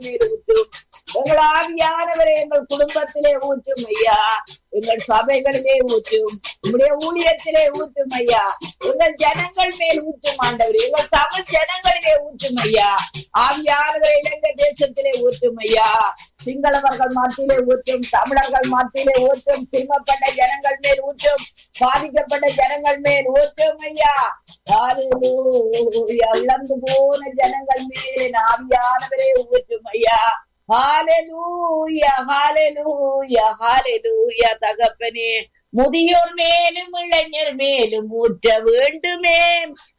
மேல் ஊற்றும் எங்கள் ஆவியானவரை எங்கள் குடும்பத்திலே ஊற்றும் ஐயா எங்கள் சபைகளிலே ஊற்றும் உங்களுடைய ஊழியத்திலே ஊற்றும் ஐயா எங்கள் ஜனங்கள் மேல் ஊற்றும் ஆண்டவர் எங்கள் தமிழ் ஜனங்களிலே ஊற்றும் ஐயா ஆவியானவரை இலங்கை தேசத்திலே ஊற்றும் ஐயா சிங்களவர்கள் மத்தியிலே ஊற்றும் தமிழர்கள் மத்தியிலே ஊற்றும் சிரமப்பட்ட ஜனங்கள் மேல் ஊற்றும் பாதிக்கப்பட்ட ஜனங்கள் மேல் ஊற்றும் ஐயா ஹalleluya இழந்து போன ஜனங்கள் மேல் ஆவியானவரே ஊற்றும் ஐயா ஹalleluya ஹalleluya ஹalleluya தகப்பனே முதியோர் மேலும் இளைஞர் மேலும் ஊற்ற வேண்டுமே